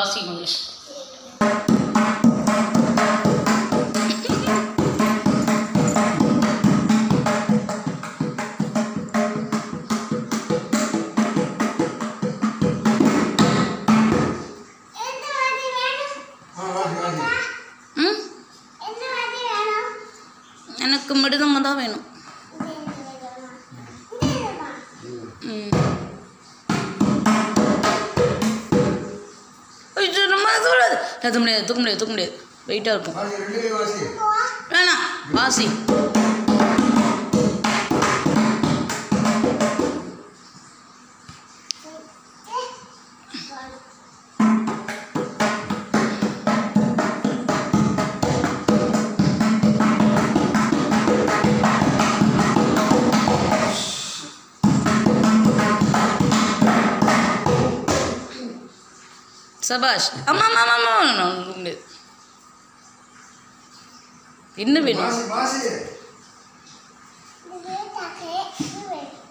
வாசி முதல்ல ஆ வாசி வாசி ம் எனக்கு மிருதங்க தான் வேணும் ம் ஐயோ, ரொம்ப தூராது தூக்க முடியாது தூக்க முடியாது தூக்க முடியாது வெயிட்டாக இருக்கும் வாசி ரெண்டு கை வாசி வேணாம் வாசி சபாஷ் அம்மா அம்மா அம்மா அம்மா நான் தூக்க முடியாது என்ன வேணும் வாசி வாசி